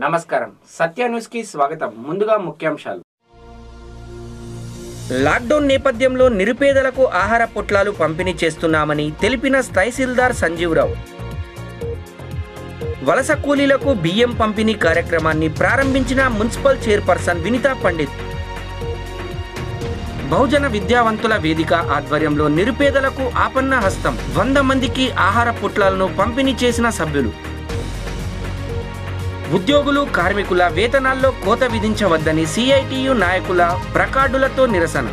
నమస్కారం సత్య న్యూస్ కి స్వాగతం ముందుగా ముఖ్యాంశాలు లాక్డౌన్ నేపథ్యంలో నిరుపేదలకు ఆహార పొట్లాలు పంపిణీ చేస్తున్నామని తెలిపిన తహసీల్దార్ సంజీవరావు వలస కూలీలకు బియ్యం పంపిణీ కార్యక్రమాన్ని ప్రారంభించిన మున్సిపల్ చైర్పర్సన్ వినితా పండిత్ బహుజన విద్యావంతుల వేదిక ఆధ్వర్యంలో నిరుపేదలకు ఆపన్న హస్తం వంద మందికి ఆహార పొట్లాలను పంపిణీ చేసిన సభ్యులు ఉద్యోగులు కార్మికుల వేతనాల్లో కోత విధించవద్దని సిఐటియు నాయకుల ప్రకార్డులతో నిరసన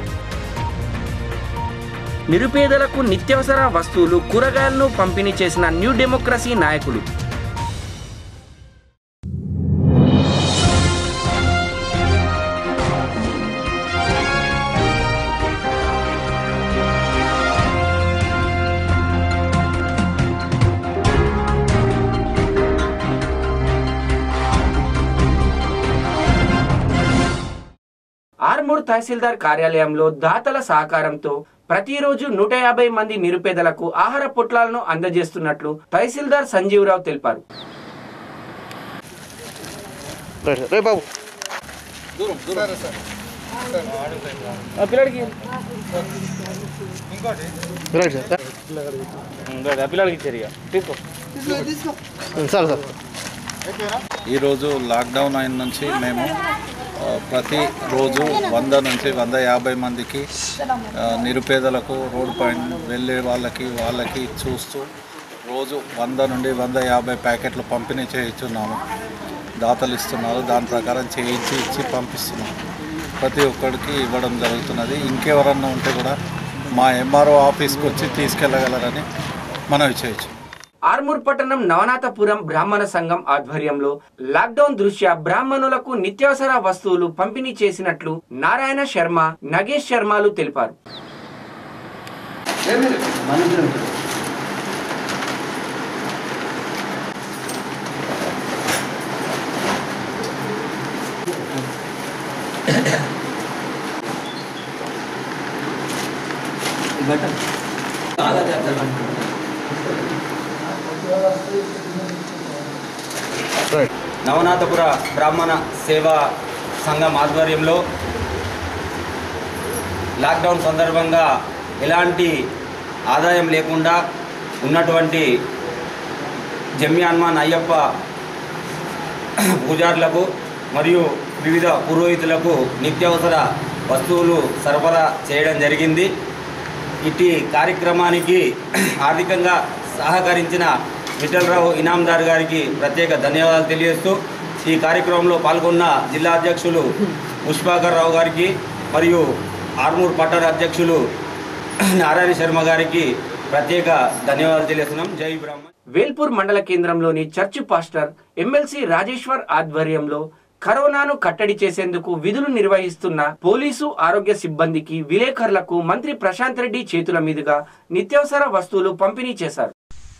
నిరుపేదలకు నిత్యావసర వస్తువులు కూరగాయలను పంపిణీ చేసిన న్యూ డెమోక్రసీ నాయకులు ఆర్మూర్ తహసీల్దార్ కార్యాలయంలో దాతల సహకారంతో ప్రతిరోజు నూట యాభై మంది నిరుపేదలకు ఆహార పొట్లాలను అందజేస్తున్నట్లు తహసీల్దార్ సంజీవరావు తెలిపారు రే బాబు పిల్లడికి రైట్ సార్ పిల్లడికి ఇచ్చారు తీసుకో సార్ సార్ ఈరోజు లాక్డౌన్ అయిన నుంచి మేము ఆ, ప్రతి రోజు వంద నుంచి వంద యాభై మందికి ఆ, నిరుపేదలకు రోడ్డు పైన వెళ్ళే వాళ్ళకి వాళ్ళకి చూస్తూ రోజు వంద నుండి వంద యాభై ప్యాకెట్లు పంపిణీ చేయించున్నాము దాతలు ఇస్తున్నారు దాని ప్రకారం చేయించి ఇచ్చి పంపిస్తున్నాము ప్రతి ఒక్కరికి ఇవ్వడం జరుగుతున్నది ఇంకెవరన్నా ఉంటే కూడా మా ఎంఆర్ఓ ఆఫీస్కి వచ్చి తీసుకెళ్ళగలరని మనవి చేయొచ్చు ఆర్మూర్ పట్టణం నవనాథపురం బ్రాహ్మణ సంఘం ఆధ్వర్యంలో లాక్డౌన్ దృష్ట్యా బ్రాహ్మణులకు నిత్యావసర వస్తువులు పంపిణీ చేసినట్లు నారాయణ శర్మ నగేష్ శర్మలు తెలిపారు రైట్ నవనాథపుర బ్రాహ్మణ సేవా సంఘం ఆధ్వర్యంలో లాక్డౌన్ సందర్భంగా ఎలాంటి ఆదాయం లేకుండా ఉన్నటువంటి జమ్మి హనుమాన్ అయ్యప్ప పూజారులకు మరియు వివిధ పురోహితులకు నిత్యావసర వస్తువులు సరఫరా చేయడం జరిగింది ఇట్టి కార్యక్రమానికి ఆర్థికంగా సహకరించిన విఠలరావు ఇనాందార్ గారికి ప్రత్యేక ధన్యవాదాలు తెలియజేస్తూ ఈ కార్యక్రమంలో పాల్గొన్న జిల్లా అధ్యక్షులు పుష్పాకర్ రావు గారికి మరియు ఆర్మూర్ పట్టణ అధ్యక్షులు నారాయణ శర్మ గారికి ప్రత్యేక ధన్యవాదాలు తెలియజేస్తున్నాం జై బ్రాహ్మణ్ వేల్పూర్ మండల కేంద్రంలోని చర్చ్ పాస్టర్ ఎమ్మెల్సీ రాజేశ్వర్ ఆధ్వర్యంలో కరోనాను కట్టడి చేసేందుకు విధులు నిర్వహిస్తున్న పోలీసు ఆరోగ్య సిబ్బందికి విలేకరులకు మంత్రి ప్రశాంత్ రెడ్డి చేతుల మీదుగా నిత్యావసర వస్తువులు పంపిణీ చేశారు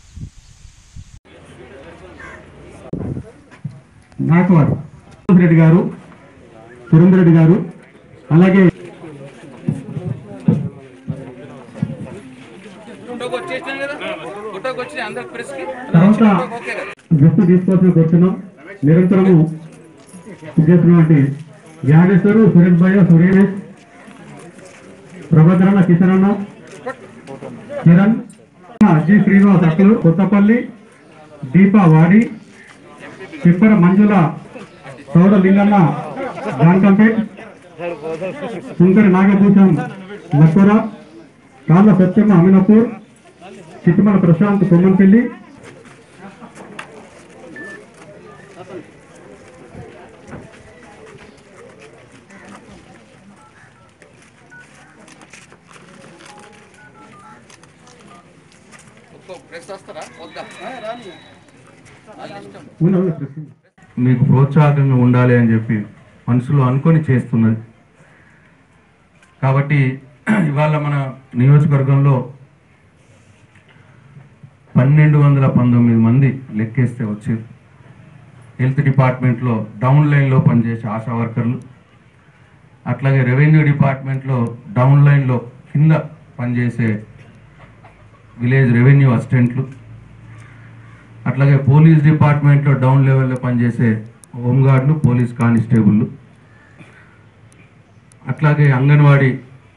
నాకవారు రెడ్డి గారు సురేందర్ రెడ్డి గారు అలాగే తర్వాత దృష్టి తీసుకోవాల్సిన కూర్చున్నాం నిరంతరము చేస్తున్నటువంటి జ్ఞానేశ్వరు సురేష్ భయ్య సురేష్ ప్రభద్రన్న కిషన్ అన్న కిరణ్ జి శ్రీనివాస్ అక్కలు కొత్తపల్లి దీపా వాడి చిప్పర మంజుల సౌడ లింగన్న జాన్కంపేట్ శంకరి నాగభూషణ్ లక్కూర కాళ్ళ సత్యమ్మ అమినపూర్ చిట్టుమల ప్రశాంత్ కొమ్మన్పల్లి ఉన్న- ఉన్న ప్రశ్న. మీకు ప్రోత్సాహకంగా ఉండాలి అని చెప్పి మనసులో అనుకొని చేస్తున్నది కాబట్టి ఇవాళ మన నియోజకవర్గంలో పన్నెండు వందల పంతొమ్మిది మంది లెక్కేస్తే వచ్చారు హెల్త్ డిపార్ట్మెంట్లో డౌన్ లైన్లో పనిచేసే ఆశా వర్కర్లు అట్లాగే రెవెన్యూ డిపార్ట్మెంట్లో డౌన్ లైన్లో కింద పనిచేసే విలేజ్ రెవెన్యూ అసిస్టెంట్లు అట్లాగే పోలీస్ డిపార్ట్మెంట్లో డౌన్ లెవెల్లో పనిచేసే హోంగార్డులు పోలీస్ కానిస్టేబుళ్ళు అట్లాగే అంగన్వాడీ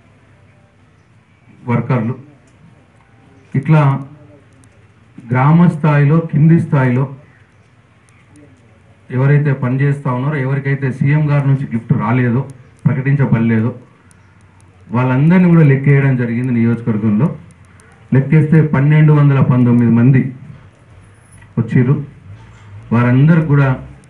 వర్కర్లు ఇట్లా గ్రామ స్థాయిలో కింది స్థాయిలో ఎవరైతే పనిచేస్తూ ఉన్నారో ఎవరికైతే సీఎం గారి నుంచి గిఫ్ట్ రాలేదో ప్రకటించబడలేదో వాళ్ళందరినీ కూడా లెక్కేయడం జరిగింది నియోజకవర్గంలో లెక్కేస్తే పన్నెండు వందల పంతొమ్మిది మంది వచ్చిర్రు వారందరికి కూడా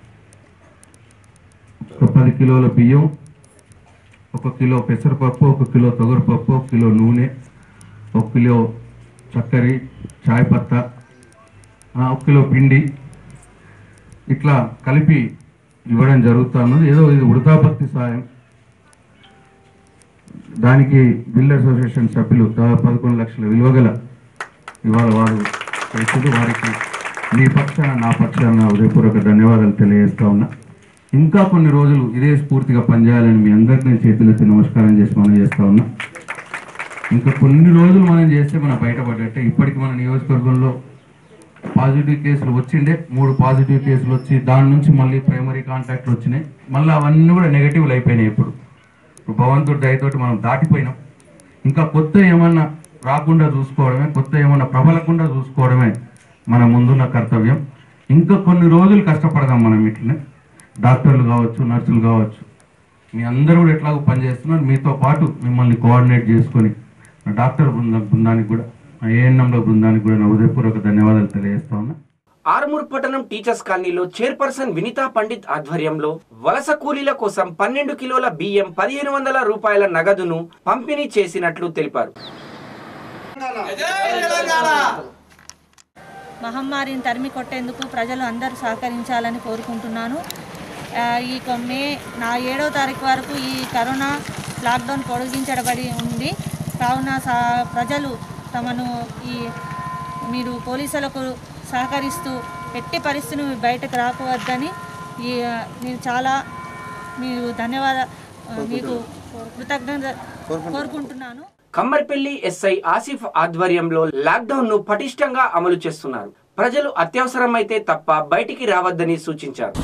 ఒక పది కిలోల బియ్యం ఒక కిలో పెసరపప్పు ఒక కిలో తొగరపప్పు ఒక కిలో నూనె ఒక కిలో చక్కెర చాయ్ పత్తా ఆ, ఒక కిలో పిండి ఇట్లా కలిపి ఇవ్వడం జరుగుతున్నది ఏదో ఇది వృధాపత్తి సాయం దానికి బిల్ అసోసియేషన్ సభ్యులు దాదాపు పదకొండు లక్షల విలువగల ఇవాళ వారు వ్యక్తులు వారికి మీ పక్షాన నా పక్షాన హృదయపూర్వక ధన్యవాదాలు తెలియజేస్తా ఉన్నా ఇంకా కొన్ని రోజులు ఇదే స్ఫూర్తిగా పనిచేయాలని మీ అందరికీ నేను చేతులెత్తి నమస్కారం చేసి మనం చేస్తా ఉన్నా ఇంకా కొన్ని రోజులు మనం చేస్తే మనం బయటపడ్డట్టే ఇప్పటికి మన నియోజకవర్గంలో పాజిటివ్ కేసులు వచ్చిండే మూడు పాజిటివ్ కేసులు వచ్చి దాని నుంచి మళ్ళీ ప్రైమరీ కాంటాక్ట్లు వచ్చినాయి మళ్ళీ అవన్నీ కూడా నెగటివ్లు అయిపోయినాయి ఇప్పుడు ఇప్పుడు భగవంతుడి దయతోటి మనం దాటిపోయినాం ఇంకా కొత్త ఏమన్నా రాకుండా చూసుకోవడమే కొత్త ఏమన్నా ప్రబలకుండా చూసుకోవడమే మన ముందున్న కర్తవ్యం ఇంకా కొన్ని రోజులు కష్టపడదాం మనం ఇట్లనే డాక్టర్లు కావచ్చు నర్సులు కావచ్చు మీ అందరూ కూడా ఎట్లాగో పనిచేస్తున్నారు మీతో పాటు మిమ్మల్ని కోఆర్డినేట్ చేసుకొని నా డాక్టర్ బృంద బృందానికి కూడా నా ఏఎన్ఎంల బృందానికి కూడా నా హృదయపూర్వక ధన్యవాదాలు తెలియజేస్తా ఉన్నా ఆర్మూర్ పట్టణం టీచర్స్ కాలనీలో చైర్పర్సన్ వినితా పండిత్ ఆధ్వర్యంలో వలస కూలీల కోసం పన్నెండు కిలోల బియ్యం పదిహేను వందల రూపాయల నగదును పంపిణీ చేసినట్లు తెలిపారు మహమ్మారిని తరిమి కొట్టేందుకు ప్రజలు అందరూ సహకరించాలని కోరుకుంటున్నాను ఆ, ఈ కొ- మే నా ఏడవ తారీఖు వరకు ఈ కరోనా లాక్డౌన్ పొడిగించబడి ఉంది కావున సా- ప్రజలు తమను ఈ మీరు పోలీసులకు సహకరిస్తూ ఎట్టి పరిస్థితులు బయటకు రాకవద్దని ఈ ఆ, నేను చాలా మీరు ధన్యవాద ఆ, మీకు కృతజ్ఞత కోరుకుంటున్నాను కమ్మర్పల్లి ఎస్ఐ ఆసిఫ్ ఆధ్వర్యంలో లాక్డౌన్ ను పటిష్టంగా అమలు చేస్తున్నారు ప్రజలు అత్యవసరమైతే తప్ప బయటికి రావద్దని సూచించారు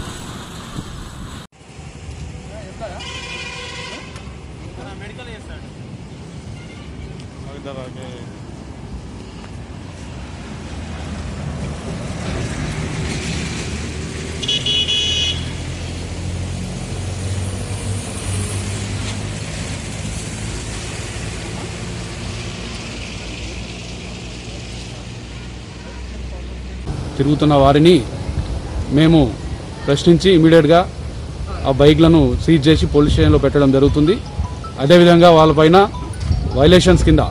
తిరుగుతున్న వారిని మేము ప్రశ్నించి ఇమీడియట్గా ఆ బైక్లను సీజ్ చేసి పోలీస్ స్టేషన్లో పెట్టడం జరుగుతుంది అదేవిధంగా వాళ్ళపైన వైలేషన్స్ కింద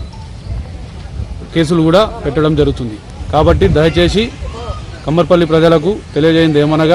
కేసులు కూడా పెట్టడం జరుగుతుంది కాబట్టి దయచేసి కమ్మర్పల్లి ప్రజలకు తెలియజేయింది ఏమనగా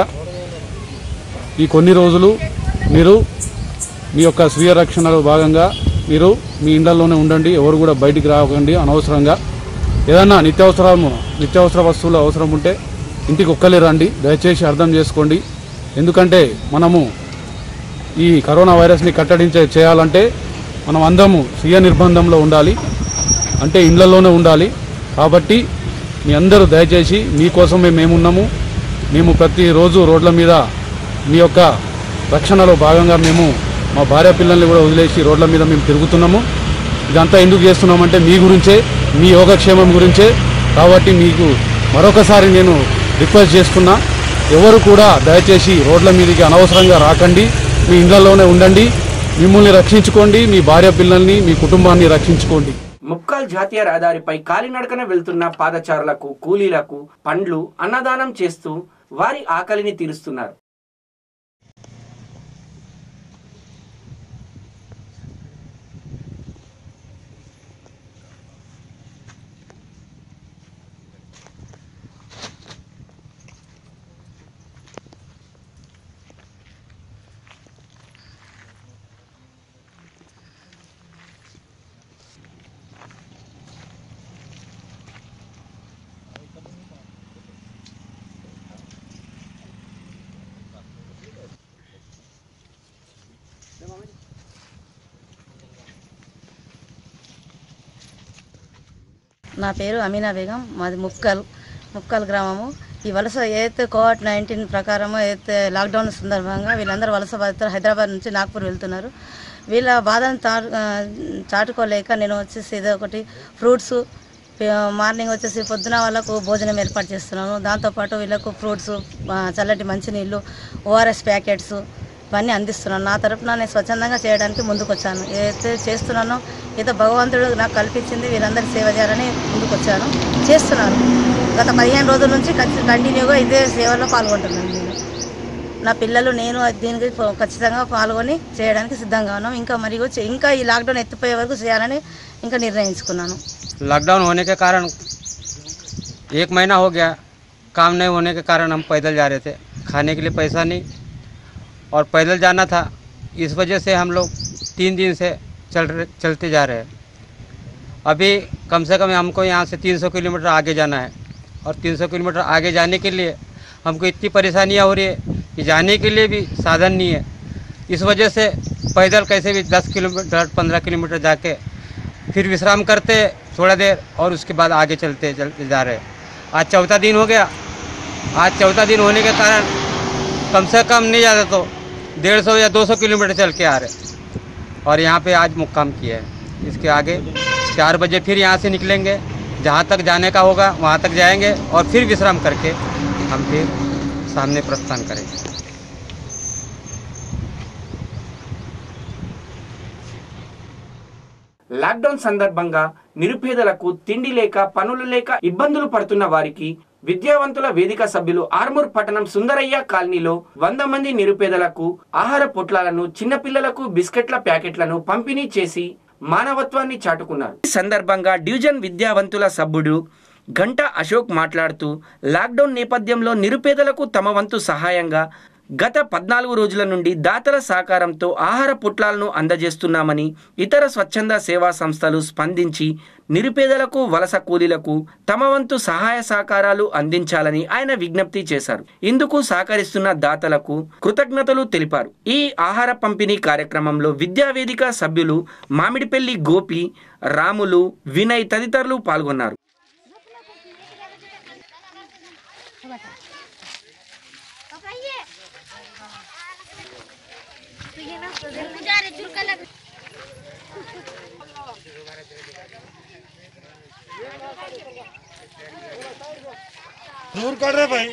ఈ కొన్ని రోజులు మీరు మీ యొక్క స్వీయ రక్షణలో భాగంగా మీరు మీ ఇండ్లలోనే ఉండండి ఎవరు కూడా బయటికి రాకండి అనవసరంగా ఏదన్నా నిత్యావసరము నిత్యావసర వస్తువులు అవసరం ఉంటే ఇంటికి ఒక్కలే రండి దయచేసి అర్థం చేసుకోండి ఎందుకంటే మనము ఈ కరోనా వైరస్ని కట్టడించే చేయాలంటే మనం అందరము స్వీయ నిర్బంధంలో ఉండాలి అంటే ఇండ్లలోనే ఉండాలి కాబట్టి మీ అందరూ దయచేసి మీకోసమే మేమున్నాము మేము ప్రతిరోజు రోడ్ల మీద మీ యొక్క రక్షణలో భాగంగా మేము మా భార్య పిల్లల్ని కూడా వదిలేసి రోడ్ల మీద మేము తిరుగుతున్నాము ఇదంతా ఎందుకు చేస్తున్నామంటే మీ గురించే మీ యోగక్షేమం గురించే కాబట్టి మీకు మరొకసారి నేను రిక్వెస్ట్ చేస్తున్నా ఎవరు కూడా దయచేసి రోడ్ల మీదకి అనవసరంగా రాకండి మీ ఇళ్లలోనే ఉండండి మిమ్మల్ని రక్షించుకోండి మీ భార్య పిల్లల్ని మీ కుటుంబాన్ని రక్షించుకోండి ముక్కాల్ జాతీయ రహదారిపై కాలినడకన వెళ్తున్న పాదచారులకు కూలీలకు పండ్లు అన్నదానం చేస్తూ వారి ఆకలిని తీరుస్తున్నారు నా పేరు అమీనా బేగం మాది ముక్కల్ ముక్కల్ గ్రామము ఈ వలస ఏదైతే కోవిడ్ నైన్టీన్ ప్రకారం ఏదైతే లాక్డౌన్ సందర్భంగా వీళ్ళందరూ వలస బాధితులు హైదరాబాద్ నుంచి నాగ్పూర్ వెళ్తున్నారు వీళ్ళ బాధను తా ఆ, చాటుకోలేక నేను వచ్చేసి ఏదో ఒకటి ఫ్రూట్స్ మార్నింగ్ వచ్చేసి పొద్దున వాళ్ళకు భోజనం ఏర్పాటు చేస్తున్నాను దాంతోపాటు వీళ్ళకు ఫ్రూట్స్ ఆ, చల్లటి మంచినీళ్ళు ఓఆర్ఎస్ ప్యాకెట్స్ ఇవన్నీ అందిస్తున్నాను నా తరపున నేను స్వచ్ఛందంగా చేయడానికి ముందుకు వచ్చాను ఏదైతే చేస్తున్నానో ఏదో భగవంతుడు నాకు కల్పించింది వీళ్ళందరి సేవ చేయాలని ముందుకు వచ్చాను చేస్తున్నాను గత పదిహేను రోజుల నుంచి ఖచ్చి- కంటిన్యూగా ఇదే సేవలో పాల్గొంటున్నాను నేను నా పిల్లలు నేను దీనికి ఖచ్చితంగా పాల్గొని చేయడానికి సిద్ధంగా ఉన్నాం ఇంకా మరియు చే- ఇంకా ఈ లాక్డౌన్ ఎత్తిపోయే వరకు చేయాలని ఇంకా నిర్ణయించుకున్నాను लॉकडाउन होने के कारण एक महीना हो गया काम नहीं होने के कारण हम पैदल जा रहे थे खाने के लिए पैसा नहीं और पैदल जाना था इस वजह से हम लोग तीन दिन से चल रहे चलते जा रहे हैं अभी कम से कम हमको यहाँ से 300 किलोमीटर आगे जाना है और 300 किलोमीटर आगे जाने के लिए हमको इतनी परेशानियाँ हो रही है कि जाने के लिए भी साधन नहीं है इस वजह से पैदल कैसे भी 10 किलोमीटर 15 किलोमीटर जाके फिर विश्राम करते थोड़ा देर और उसके बाद आगे चलते चलते जा रहे हैं आज चौथा दिन हो गया आज चौथा दिन होने के कारण कम से कम नहीं ज़्यादा तो डेढ़ सौ या दो सौ किलोमीटर चल के आ रहे और यहाँ पे आज मुक्काम किया है इसके आगे चार बजे फिर यहाँ से निकलेंगे जहाँ तक जाने का होगा वहाँ तक जाएंगे और फिर विश्राम करके हम फिर सामने प्रस्थान करेंगे లాక్డౌన్ సందర్భంగా నిరుపేదలకు తిండి లేక పనులు లేక ఇబ్బందులు పడుతున్న వారికి విద్యావంతుల వేదిక సభ్యులు ఆర్మూర్ పట్టణం సుందరయ్య కాలనీలో వంద మంది నిరుపేదలకు ఆహార పొట్లాలను చిన్నపిల్లలకు బిస్కెట్ల ప్యాకెట్లను పంపిణీ చేసి మానవత్వాన్ని చాటుకున్నారు ఈ సందర్భంగా డివిజన్ విద్యావంతుల సభ్యుడు గంట అశోక్ మాట్లాడుతూ లాక్డౌన్ నేపథ్యంలో నిరుపేదలకు తమ వంతు సహాయంగా గత పద్నాలుగు రోజుల నుండి దాతల సహకారంతో ఆహార పొట్లాలను అందజేస్తున్నామని ఇతర స్వచ్ఛంద సేవా సంస్థలు స్పందించి నిరుపేదలకు వలస కూలీలకు తమ వంతు సహాయ సహకారాలు అందించాలని ఆయన విజ్ఞప్తి చేశారు ఇందుకు సహకరిస్తున్న దాతలకు కృతజ్ఞతలు తెలిపారు ఈ ఆహార పంపిణీ కార్యక్రమంలో విద్యావేదిక సభ్యులు మామిడిపల్లి గోపి రాములు వినయ్ తదితరులు పాల్గొన్నారు दूर कर रहे भाई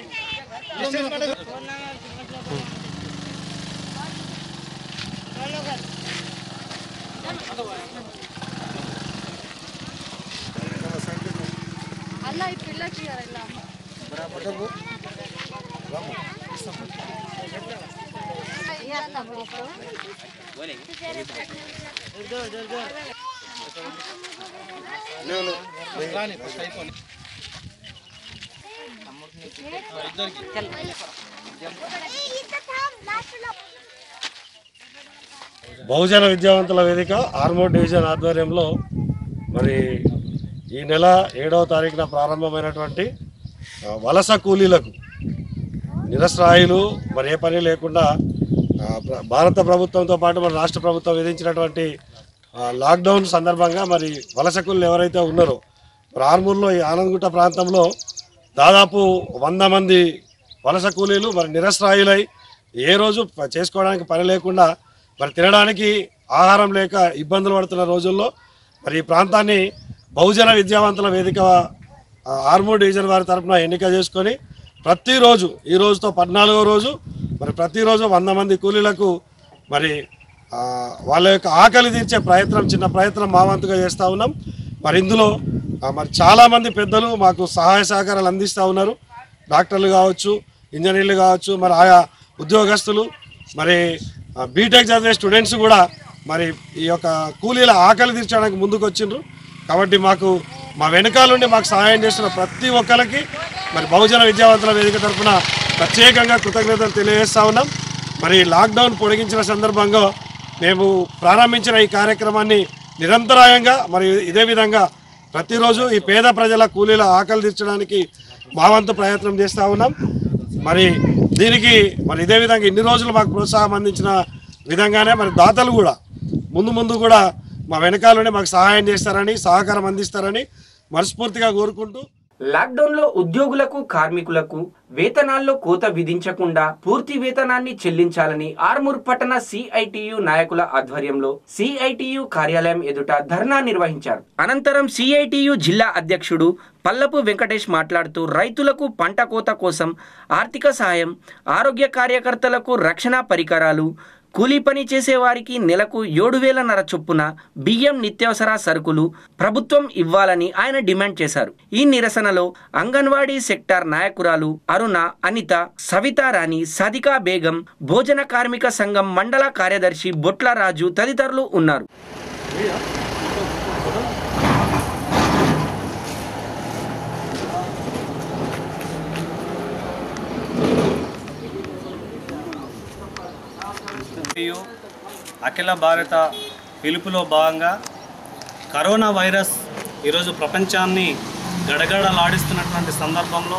ಅಲ್ಲ ಈ ಪಿಲ್ಲಕ್ಕೆ ಎಲ್ಲ బహుజన విద్యావంతుల వేదిక ఆర్మూర్ డివిజన్ ఆధ్వర్యంలో మరి ఈ నెల ఏడవ తారీఖున ప్రారంభమైనటువంటి ఆ, వలస కూలీలకు నిరసరాయులు మరి ఏ పని లేకుండా ఆ, ప్ర- భారత ప్రభుత్వంతో పాటు మన రాష్ట్ర ప్రభుత్వం విధించినటువంటి ఆ, లాక్డౌన్ సందర్భంగా మరి వలస కూలీలు ఎవరైతే ఉన్నారో మరి ఆర్మూర్లో ఈ ఆనందగుట్ట ప్రాంతంలో దాదాపు వంద మంది వలస కూలీలు మరి నిరసరాయులై ఏ రోజు ప- చేసుకోవడానికి పని లేకుండా మరి తినడానికి ఆహారం లేక ఇబ్బందులు పడుతున్న రోజుల్లో మరి ఈ ప్రాంతాన్ని బహుజన విద్యావంతుల వేదిక ఆ, ఆర్మూర్ డివిజన్ వారి తరపున ఎన్నిక చేసుకొని ప్రతిరోజు ఈ రోజుతో పద్నాలుగో రోజు మరి ప్రతిరోజు వంద మంది కూలీలకు మరి ఆ, వాళ్ళ యొక్క ఆకలి తీర్చే ప్రయత్నం చిన్న ప్రయత్నం మా వంతుగా చేస్తూ ఉన్నాం మరి ఇందులో ఆ, మరి చాలామంది పెద్దలు మాకు సహాయ సహకారాలు అందిస్తూ ఉన్నారు డాక్టర్లు కావచ్చు ఇంజనీర్లు కావచ్చు మరి ఆయా ఉద్యోగస్తులు మరి ఆ, బీటెక్ చదివే స్టూడెంట్స్ కూడా మరి ఈ యొక్క కూలీల ఆకలి తీర్చడానికి ముందుకు వచ్చిండ్రు కాబట్టి మాకు మా వెనకాలండి మాకు సహాయం చేస్తున్న ప్రతి ఒక్కరికి మరి బహుజన విద్యావంతుల వేదిక తరఫున ప్రత్యేకంగా కృతజ్ఞతలు తెలియజేస్తా ఉన్నాం మరి లాక్డౌన్ పొడిగించిన సందర్భంగా మేము ప్రారంభించిన ఈ కార్యక్రమాన్ని నిరంతరాయంగా మరి ఇదే విధంగా ప్రతిరోజు ఈ పేద ప్రజల కూలీల ఆకలి తీర్చడానికి మా వంతు ప్రయత్నం చేస్తూ ఉన్నాం మరి దీనికి మరి ఇదే విధంగా ఇన్ని రోజులు మాకు ప్రోత్సాహం అందించిన విధంగానే మరి దాతలు కూడా ముందు ముందు కూడా మా వెనకాలనే మాకు సహాయం చేస్తారని సహకారం అందిస్తారని మనస్ఫూర్తిగా కోరుకుంటూ లాక్డౌన్ లో ఉద్యోగులకు కార్మికులకు వేతనాల్లో కోత విధించకుండా పూర్తి వేతనాన్ని చెల్లించాలని ఆర్మూర్ పట్టణ సిఐటియు నాయకుల ఆధ్వర్యంలో సిఐటియు కార్యాలయం ఎదుట ధర్నా నిర్వహించారు అనంతరం సిఐటియు జిల్లా అధ్యక్షుడు పల్లపు వెంకటేష్ మాట్లాడుతూ రైతులకు పంట కోత కోసం ఆర్థిక సాయం ఆరోగ్య కార్యకర్తలకు రక్షణ పరికరాలు కూలీ పని చేసే వారికి నెలకు ఏడు వేలన్నర చొప్పున బియ్యం నిత్యావసర సరుకులు ప్రభుత్వం ఇవ్వాలని ఆయన డిమాండ్ చేశారు ఈ నిరసనలో అంగన్వాడీ సెక్టార్ నాయకురాలు అరుణ అనిత సవితారాణి సదికా బేగం భోజన కార్మిక సంఘం మండల కార్యదర్శి బొట్ల రాజు తదితరులు ఉన్నారు మరియు అఖిల భారత పిలుపులో భాగంగా కరోనా వైరస్ ఈరోజు ప్రపంచాన్ని గడగడలాడిస్తున్నటువంటి సందర్భంలో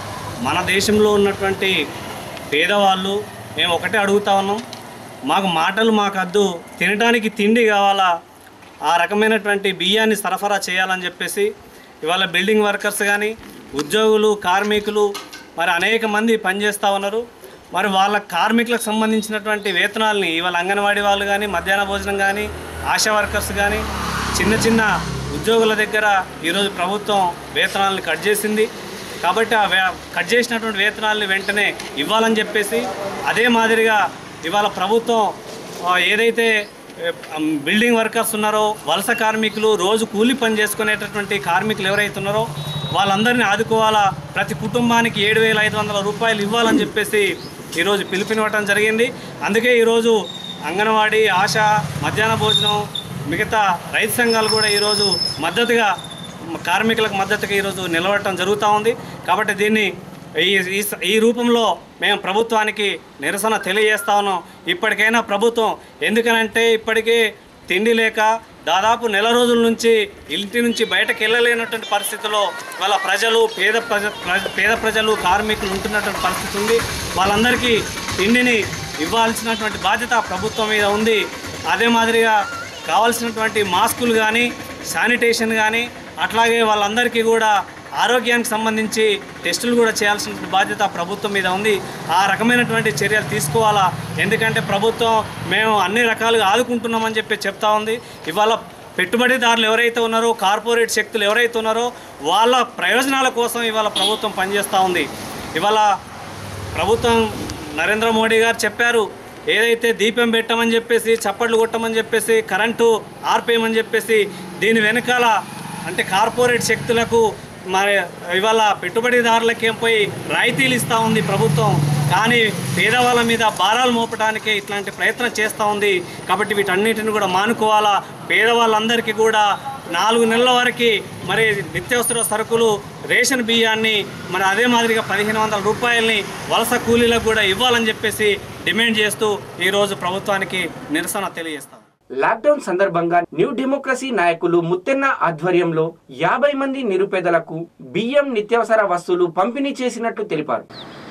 మన దేశంలో ఉన్నటువంటి పేదవాళ్ళు మేము ఒకటే అడుగుతా ఉన్నాం మాకు మాటలు మాకు అద్దు తినడానికి తిండి కావాలా ఆ రకమైనటువంటి బియ్యాన్ని సరఫరా చేయాలని చెప్పేసి ఇవాళ బిల్డింగ్ వర్కర్స్ కానీ ఉద్యోగులు కార్మికులు మరి అనేక మంది పనిచేస్తూ ఉన్నారు మరి వాళ్ళ కార్మికులకు సంబంధించినటువంటి వేతనాలని ఇవాళ అంగన్వాడీ వాళ్ళు కానీ మధ్యాహ్న భోజనం కానీ ఆశా వర్కర్స్ కానీ చిన్న చిన్న ఉద్యోగుల దగ్గర ఈరోజు ప్రభుత్వం వేతనాలను కట్ చేసింది కాబట్టి ఆ వే కట్ చేసినటువంటి వేతనాలని వెంటనే ఇవ్వాలని చెప్పేసి అదే మాదిరిగా ఇవాళ ప్రభుత్వం ఆ, ఏదైతే ఏ, అమ్, బిల్డింగ్ వర్కర్స్ ఉన్నారో వలస కార్మికులు రోజు కూలి పని చేసుకునేటటువంటి కార్మికులు ఎవరైతే ఉన్నారో వాళ్ళందరినీ ఆదుకోవాలా ప్రతి కుటుంబానికి ఏడు వేల ఐదు వందల రూపాయలు ఇవ్వాలని చెప్పేసి ఈరోజు పిలుపునివ్వటం జరిగింది అందుకే ఈరోజు అంగన్వాడీ ఆశ మధ్యాహ్న భోజనం మిగతా రైతు సంఘాలు కూడా ఈరోజు మద్దతుగా కార్మికులకు మద్దతుగా ఈరోజు నిలబడటం జరుగుతూ ఉంది కాబట్టి దీన్ని ఈ ఈ స- ఈ రూపంలో మేము ప్రభుత్వానికి నిరసన తెలియజేస్తా ఉన్నాం ఇప్పటికైనా ప్రభుత్వం ఎందుకనంటే ఇప్పటికే తిండి లేక దాదాపు నెల రోజుల నుంచి ఇంటి నుంచి బయటకు వెళ్ళలేనటువంటి పరిస్థితిలో వాళ్ళ ప్రజలు పేద ప్రజ ప్రజ- పేద ప్రజలు కార్మికులు ఉంటున్నటువంటి పరిస్థితి ఉంది వాళ్ళందరికీ తిండిని ఇవ్వాల్సినటువంటి బాధ్యత ప్రభుత్వం మీద ఉంది అదే మాదిరిగా కావాల్సినటువంటి మాస్కులు కానీ శానిటేషన్ కానీ అట్లాగే వాళ్ళందరికీ కూడా ఆరోగ్యానికి సంబంధించి టెస్టులు కూడా చేయాల్సిన బాధ్యత ప్రభుత్వం మీద ఉంది ఆ రకమైనటువంటి చర్యలు తీసుకోవాలా ఎందుకంటే ప్రభుత్వం మేము అన్ని రకాలుగా ఆదుకుంటున్నామని చెప్పి చెప్తా ఉంది ఇవాళ పెట్టుబడిదారులు ఎవరైతే ఉన్నారో కార్పొరేట్ శక్తులు ఎవరైతే ఉన్నారో వాళ్ళ ప్రయోజనాల కోసం ఇవాళ ప్రభుత్వం పనిచేస్తూ ఉంది ఇవాళ ప్రభుత్వం నరేంద్ర మోడీ గారు చెప్పారు ఏదైతే దీపం పెట్టమని చెప్పేసి చప్పట్లు కొట్టమని చెప్పేసి కరెంటు ఆర్పేయమని చెప్పేసి దీని వెనకాల అంటే కార్పొరేట్ శక్తులకు మరి ఇవాళ పెట్టుబడిదారులకేం పోయి రాయితీలు ఇస్తూ ఉంది ప్రభుత్వం కానీ పేదవాళ్ళ మీద భారాలు మోపడానికే ఇట్లాంటి ప్రయత్నం చేస్తూ ఉంది కాబట్టి వీటన్నిటిని కూడా మానుకోవాలా పేదవాళ్ళందరికీ కూడా నాలుగు నెలల వరకు మరి నిత్యావసర సరుకులు రేషన్ బియ్యాన్ని మరి అదే మాదిరిగా పదిహేను వందల రూపాయలని వలస కూలీలకు కూడా ఇవ్వాలని చెప్పేసి డిమాండ్ చేస్తూ ఈరోజు ప్రభుత్వానికి నిరసన తెలియజేస్తాం లాక్డౌన్ సందర్భంగా న్యూ డెమోక్రసీ నాయకులు ముత్తెన్న ఆధ్వర్యంలో యాభై మంది నిరుపేదలకు బియ్యం నిత్యావసర వస్తువులు పంపిణీ చేసినట్లు తెలిపారు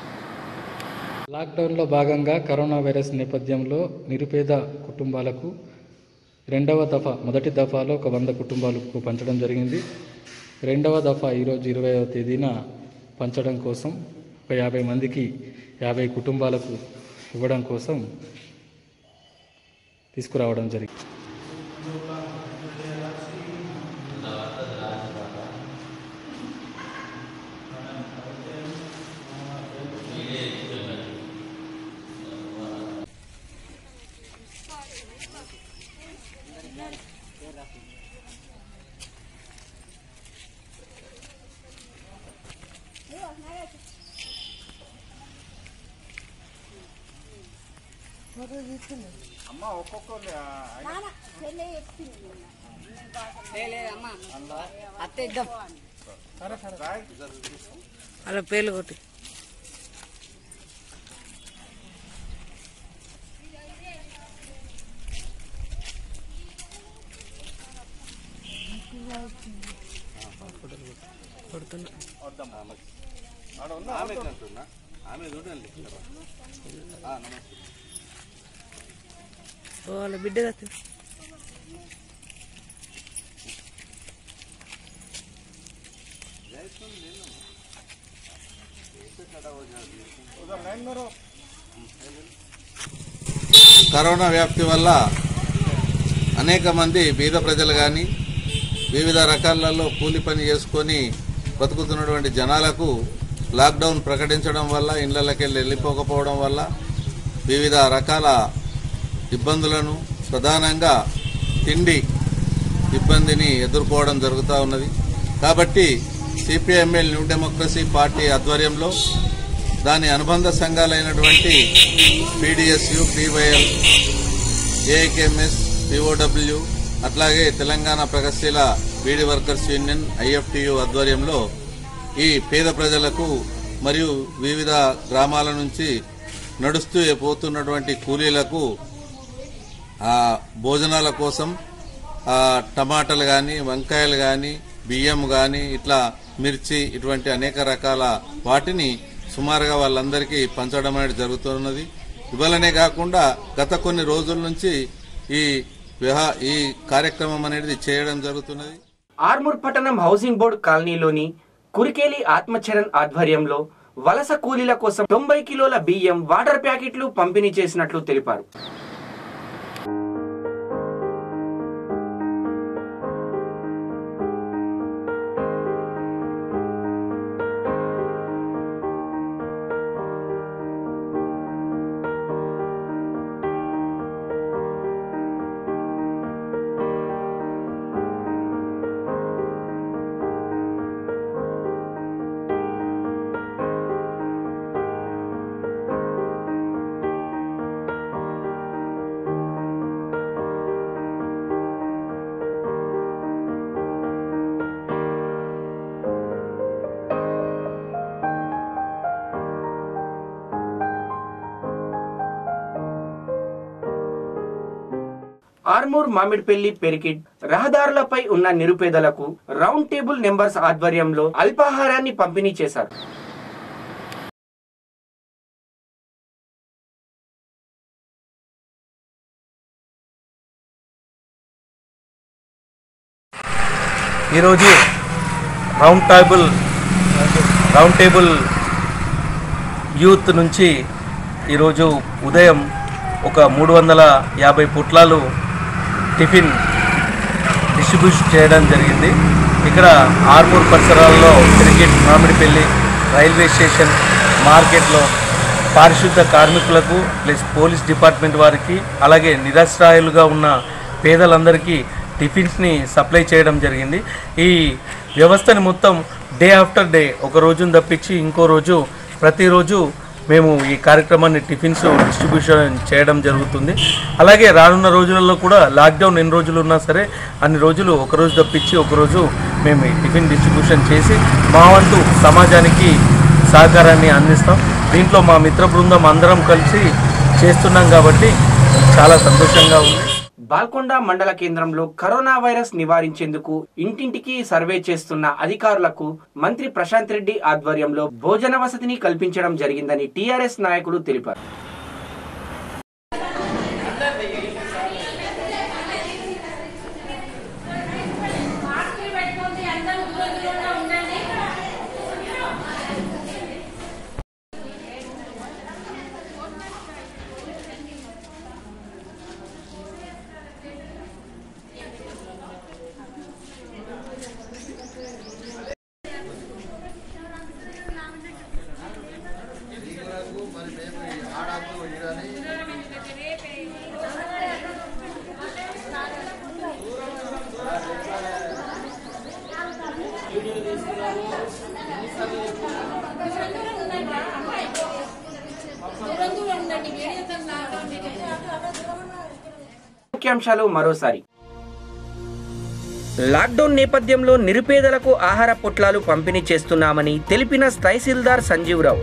లాక్డౌన్లో భాగంగా కరోనా వైరస్ నేపథ్యంలో నిరుపేద కుటుంబాలకు రెండవ దఫా మొదటి దఫాలో ఒక వంద కుటుంబాలకు పంచడం జరిగింది రెండవ దఫా ఈరోజు ఇరవైవ తేదీన పంచడం కోసం ఒక యాభై మందికి యాభై కుటుంబాలకు ఇవ్వడం కోసం తీసుకురావడం జరిగింది అలా పేర్లు కొట్టి కొడుతున్నా ఓ, వాళ్ళ బిడ్డ కదా కరోనా వ్యాప్తి వల్ల అనేక మంది బీద ప్రజలు కానీ వివిధ రకాలలో కూలి పని చేసుకొని బతుకుతున్నటువంటి జనాలకు లాక్డౌన్ ప్రకటించడం వల్ల ఇళ్లకి వెళ్ళి వెళ్ళిపోకపోవడం వల్ల వివిధ రకాల ఇబ్బందులను ప్రధానంగా తిండి ఇబ్బందిని ఎదుర్కోవడం జరుగుతూ ఉన్నది కాబట్టి సిపిఐఎంఎల్ న్యూ డెమోక్రసీ పార్టీ ఆధ్వర్యంలో దాని అనుబంధ సంఘాలైనటువంటి పీడిఎస్యు పీవైఎల్ ఏఐకేఎంఎస్ పిఓడబ్ల్యూ అట్లాగే తెలంగాణ ప్రగతిశీల బీడీ వర్కర్స్ యూనియన్ ఐఎఫ్టియు ఆధ్వర్యంలో ఈ పేద ప్రజలకు మరియు వివిధ గ్రామాల నుంచి నడుస్తూ పోతున్నటువంటి కూలీలకు ఆ భోజనాల కోసం ఆ టమాటాలు కానీ వంకాయలు కానీ బియ్యం కానీ ఇట్లా మిర్చి ఇటువంటి అనేక రకాల వాటిని సుమారుగా వాళ్ళందరికీ పంచడం అనేది జరుగుతున్నది ఇవాళనే కాకుండా గత కొన్ని రోజుల నుంచి ఈ విహా ఈ కార్యక్రమం అనేది చేయడం జరుగుతున్నది ఆర్మూర్ పట్టణం హౌసింగ్ బోర్డు కాలనీలోని కురికేలి ఆత్మచరణ్ ఆధ్వర్యంలో వలస కూలీల కోసం తొంభై కిలోల బియ్యం వాటర్ ప్యాకెట్లు పంపిణీ చేసినట్లు తెలిపారు ఆర్మూర్ మామిడిపల్లి పెరికిట్ రహదారులపై ఉన్న నిరుపేదలకు రౌండ్ టేబుల్ నెంబర్స్ ఆధ్వర్యంలో అల్పాహారాన్ని పంపిణీ చేశారు ఈరోజు round table round table youth నుంచి ఈరోజు ఉదయం ఒక మూడు వందల యాభై పుట్లాలు టిఫిన్ డిస్ట్రిబ్యూట్ చేయడం జరిగింది ఇక్కడ ఆర్మూర్ పరిసరాల్లో క్రికెట్ మామిడిపల్లి రైల్వే స్టేషన్ మార్కెట్లో పారిశుద్ధ కార్మికులకు ప్లస్ పోలీస్ డిపార్ట్మెంట్ వారికి అలాగే నిరాశ్రాయులుగా ఉన్న పేదలందరికీ టిఫిన్స్ని సప్లై చేయడం జరిగింది ఈ వ్యవస్థని మొత్తం డే ఆఫ్టర్ డే ఒక రోజును తప్పించి ఇంకో రోజు ప్రతిరోజు మేము ఈ కార్యక్రమాన్ని టిఫిన్స్ డిస్ట్రిబ్యూషన్ చేయడం జరుగుతుంది అలాగే రానున్న రోజులలో కూడా లాక్డౌన్ ఎన్ని రోజులు ఉన్నా సరే అన్ని రోజులు ఒక రోజు తప్పించి ఒక రోజు మేము ఈ టిఫిన్ డిస్ట్రిబ్యూషన్ చేసి మా వంతు సమాజానికి సహకారాన్ని అందిస్తాం దీంట్లో మా మిత్ర బృందం అందరం కలిసి చేస్తున్నాం కాబట్టి చాలా సంతోషంగా ఉంది బాల్కొండ మండల కేంద్రంలో కరోనా వైరస్ నివారించేందుకు ఇంటింటికి సర్వే చేస్తున్న అధికారులకు మంత్రి ప్రశాంత్ రెడ్డి ఆధ్వర్యంలో భోజన వసతిని కల్పించడం జరిగిందని టీఆర్ఎస్ నాయకులు తెలిపారు ముఖ్యాంశాలు మరోసారి లాక్డౌన్ నేపథ్యంలో నిరుపేదలకు ఆహార పొట్లాలు పంపిణీ చేస్తున్నామని తెలిపిన తహసీల్దార్ సంజీవరావు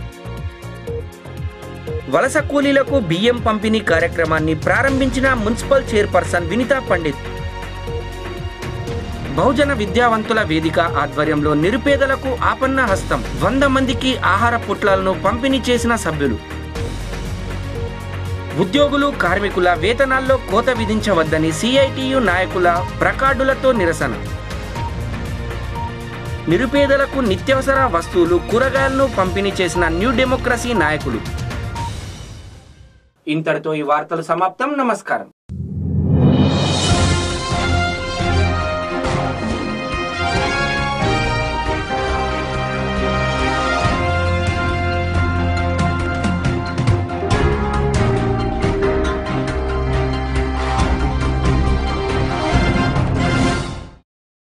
వలస కూలీలకు బియ్యం పంపిణీ కార్యక్రమాన్ని ప్రారంభించిన మున్సిపల్ చైర్పర్సన్ వినితా పండిత్ బహుజన విద్యావంతుల వేదిక ఆధ్వర్యంలో నిరుపేదలకు ఆపన్న హస్తం వంద మందికి ఆహార పొట్లాలను పంపిణీ చేసిన సభ్యులు ఉద్యోగులు కార్మికుల వేతనాల్లో కోత విధించవద్దని సిఐటియు నాయకుల ప్రకార్డులతో నిరసన నిరుపేదలకు నిత్యావసర వస్తువులు కూరగాయలను పంపిణీ చేసిన న్యూ డెమోక్రసీ నాయకులు ఇంతటితో ఈ వార్తలు సమాప్తం నమస్కారం